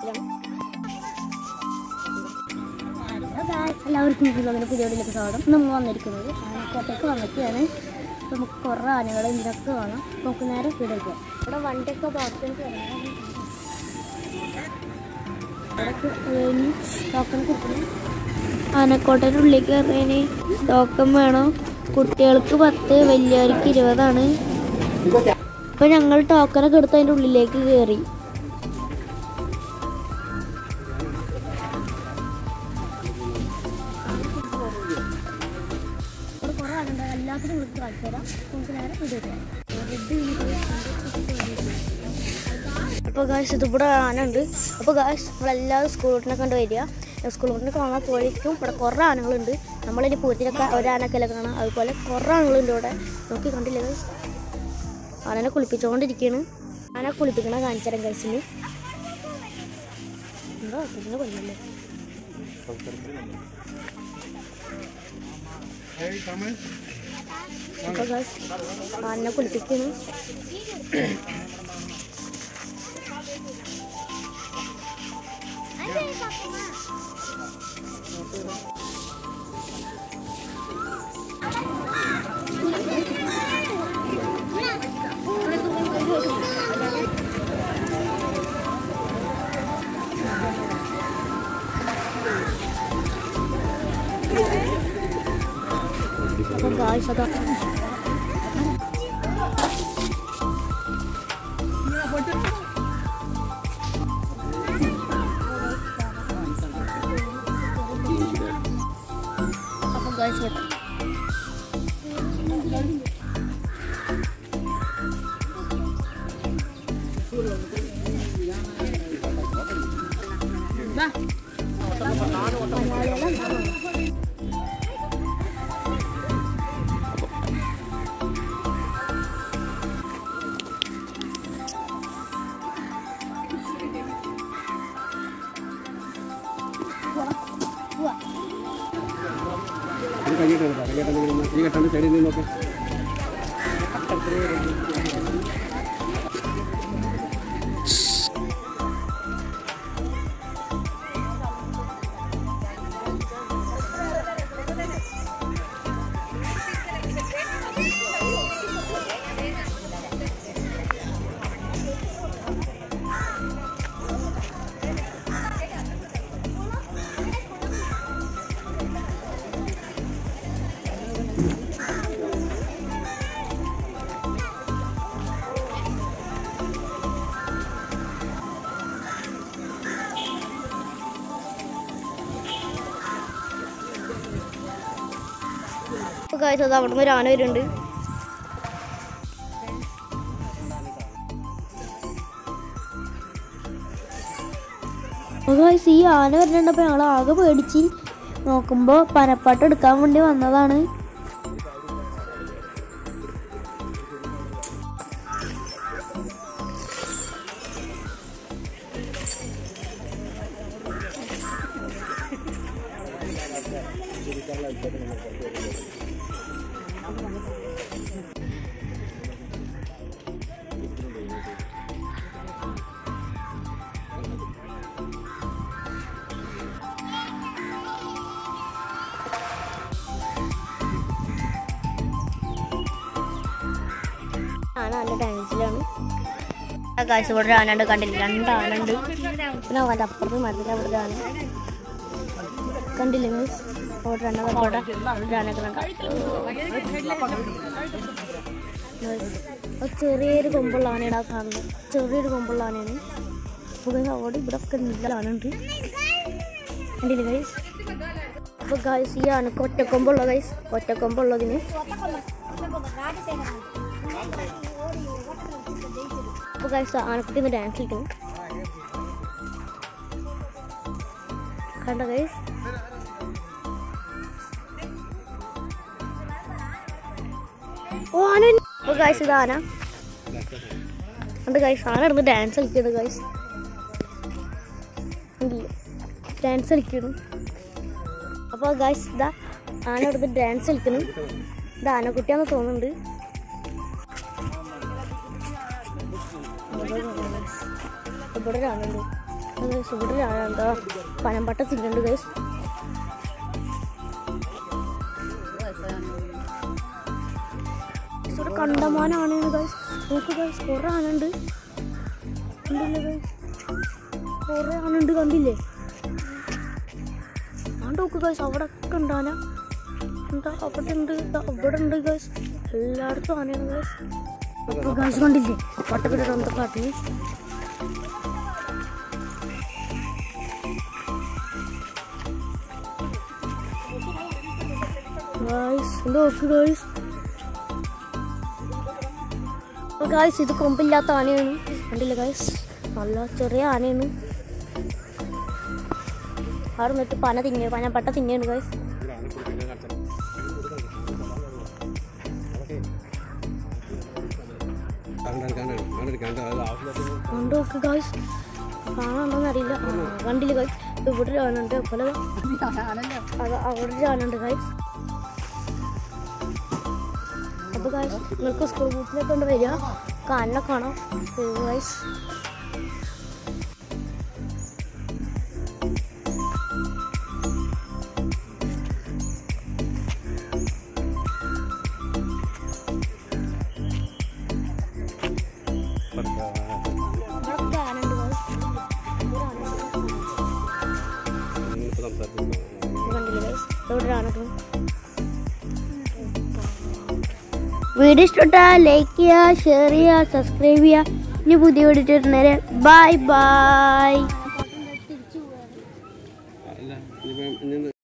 കാണിച്ചാണ് എല്ലാവർക്കും ഇതിലൊന്നിന് പുതിയ വീട്ടിലേക്ക് സ്വാഗതം ഇന്ന് നമ്മൾ വന്നിരിക്കുന്നത് ആനക്കോട്ടയ്ക്ക് വന്നിട്ടാണ് നമുക്ക് കുറേ ആനകൾ ഇതിനൊക്കെ കാണാം നമുക്ക് നേരെ വീടേക്ക് ഇവിടെ വണ്ടിയൊക്കെ പാർക്കിങ് ടോക്കൺ കിട്ടുന്നു ആനക്കോട്ടയുടെ ഉള്ളിലേക്ക് കയറിയതിന് ടോക്കൺ വേണം കുട്ടികൾക്ക് പത്ത് വലിയവർക്ക് ഇരുപതാണ് അപ്പൊ ഞങ്ങൾ ടോക്കനൊക്കെ എടുത്ത് അതിൻ്റെ ഉള്ളിലേക്ക് കയറി ഇവിടെ കുറേ ആനുണ്ട് എല്ലാത്തിനും വിളിച്ച് കാണിച്ചു തരാം നമുക്ക് നേരെ വീടേക്ക് അപ്പോൾ ഗായ്സ് ഇതിവിടെ ആനുണ്ട് അപ്പോൾ ഗായ്സ് നമ്മളെല്ലാവരും സ്കൂളിനെ കണ്ട് വരിക സ്കൂളിൽ കാണാൻ പോയിരിക്കും ഇവിടെ കുറേ ആനകളുണ്ട് നമ്മളിനി പൂരത്തിലൊക്കെ ഒരാനക്കല്ല കാണാം അതുപോലെ കുറേ ആനകളുണ്ട് ഇവിടെ നോക്കി കണ്ടില്ലേ ഗൈസ് ആനനെ കുളിപ്പിച്ചുകൊണ്ടിരിക്കുകയാണ് ആന കുളിപ്പിക്കണ കാണിച്ചുതരാം ഗൈസിന് എന്താ ഇതിനെ കൊല്ലല്ലേ അപ്പോൾ ഗൈസ് ആനനെ കുളിപ്പിക്കുന്നു അപ്പോൾ ഗായ്സ് അതാ അപ്പോൾ ഗായ്സ് വെക്കാം ഇത് കൈയിട്ട് എടുക്കാം കൈയിട്ട് ഈ കെട്ടാണ്ട് സൈഡിൽ നിന്ന് നോക്കാം അപ്പോൾ ഗായ്സ് അത് അവിടെ നിന്ന് ഒരു ആന വരുന്നുണ്ട് ഗായ്സ് ഈ ആന വരുന്നുണ്ടപ്പോൾ ഞങ്ങൾ ആകെ പേടിച്ച് നോക്കുമ്പോൾ പനപ്പാട്ട് എടുക്കാൻ വേണ്ടി വന്നതാണ് ആന നല്ല ഡാൻസിലാണ് ഗായ്സ് ഇവിടെ ഒരു ആനയുണ്ട് കണ്ടില്ല രണ്ട് ആനുണ്ട് പിന്നെ അതിൻ്റെ അപ്പുറത്ത് മരത്തിൻ്റെ അവിടെ ഒരു ആന കണ്ടില്ലേ മീൻസ് അവിടെ രണ്ടാമത് അവിടെ ഒരു ആനയൊക്കെ കണ്ടു ചെറിയൊരു കൊമ്പുള്ള ആനയാണ് ആ കാണുന്നത് ചെറിയൊരു കൊമ്പുള്ള ആനയാണ് അപ്പോൾ guys അവിടെ ഇവിടെ ഒക്കെ നല്ല ആനുണ്ട് കണ്ടില്ലേ ഗൈസ് അപ്പോൾ ഗൈസ് ഈ ആനക്ക് ഒറ്റക്കൊമ്പുള്ള ഗൈസ് ഒറ്റക്കൊമ്പുള്ളതിന് അപ്പോൾ ഗൈസ് ആനക്കുട്ടി ഒന്ന് ഡാൻസ് കളിക്കണം കണ്ട ഗൈസ് ഓ ആന അപ്പോൾ ഗൈസ് ഇത് ആന കണ്ട് ഗൈസ് ആന ഇടുന്ന് ഡാൻസ് കളിക്കുന്നത് ഗൈസ് ഡാൻസ് കളിക്കണം അപ്പോൾ ഗൈസ് ഇതാ ആന ഇവിടുന്ന് ഡാൻസ് കളിക്കണം ഇത് ആനക്കുട്ടിയാന്ന് തോന്നുന്നുണ്ട് ഇവിടെ കാണുന്നുണ്ട് ഗൈസ് ഇവിടെ ആ- എന്താ പനമ്പട്ട തിന്നുണ്ട് ഗൈസ് ഇവിടെ കണ്ടമാനാണ് ഗൈസ് നോക്ക് ഗൈസ് കുറേ ആനുണ്ട് കണ്ടില്ലേ ഗൈസ് കുറേ ആനുണ്ട് കണ്ടില്ലേ ആണ്ട് നോക്ക് ഗൈസ് അവിടെ ഒക്കെ ഉണ്ടാന എന്താ അവിടെ ഉണ്ട് ദാ അവിടെ ഉണ്ട് ഗൈസ് എല്ലായിടത്തും ആനയാണ് ഗൈസ് അപ്പോൾ ഗൈസ് കണ്ടില്ലേ പട്ടക്കിട്ട് എന്താ കാട്ടി ഗൈസ് എന്താ നോക്ക് ഗൈസ് ഗായ്സ് ഇത് കൊമ്പില്ലാത്ത ആനയാണ് കണ്ടില്ല ഗായ്സ് നല്ല ചെറിയ ആനയാണ് അവിടെ നിന്നിട്ട് പന തിന്നു പന പട്ട തിന്നുണ്ട് ഗായ്സ് കാണാൻ കാണാൻ കാണാൻ കാണാൻ അത് ആവശ്യമില്ലാത്ത കണ്ടു നോക്ക് ഗായ്സ് കാണാനുണ്ടോന്ന് അറിയില്ല ആ, കണ്ടില്ല ഗായ്സ് ഇവിടെ ഒരു ആനുണ്ട് അതുപോലെ അത് അവിടെ ഒരു ആനുണ്ട് ഗായ്സ് അപ്പോൾ ഗായ്സ് നിങ്ങൾക്ക് സ്കൂൾ ബൂത്തിലൊക്കെ ഉണ്ട് വരിക കാലിനെ കാണാം ഗായ്സ് ഇവിടെ ആനുണ്ട് ഗായ്സ് ഇവിടെ ആനുണ്ട് ഇപ്പോൾ സംസാരിക്കുന്നു കണ്ടില്ല ഗൈസ് ഇവിടെ ആനൊക്കെ വീഡിയോ ഇഷ്ടപ്പെട്ടാൽ ലൈക്ക് ചെയ്യുക ഷെയർ ചെയ്യുക സബ്സ്ക്രൈബ് ചെയ്യുക ഇനി പുതിയ വീഡിയോ ഇടുന്നേരെ ബൈ ബൈ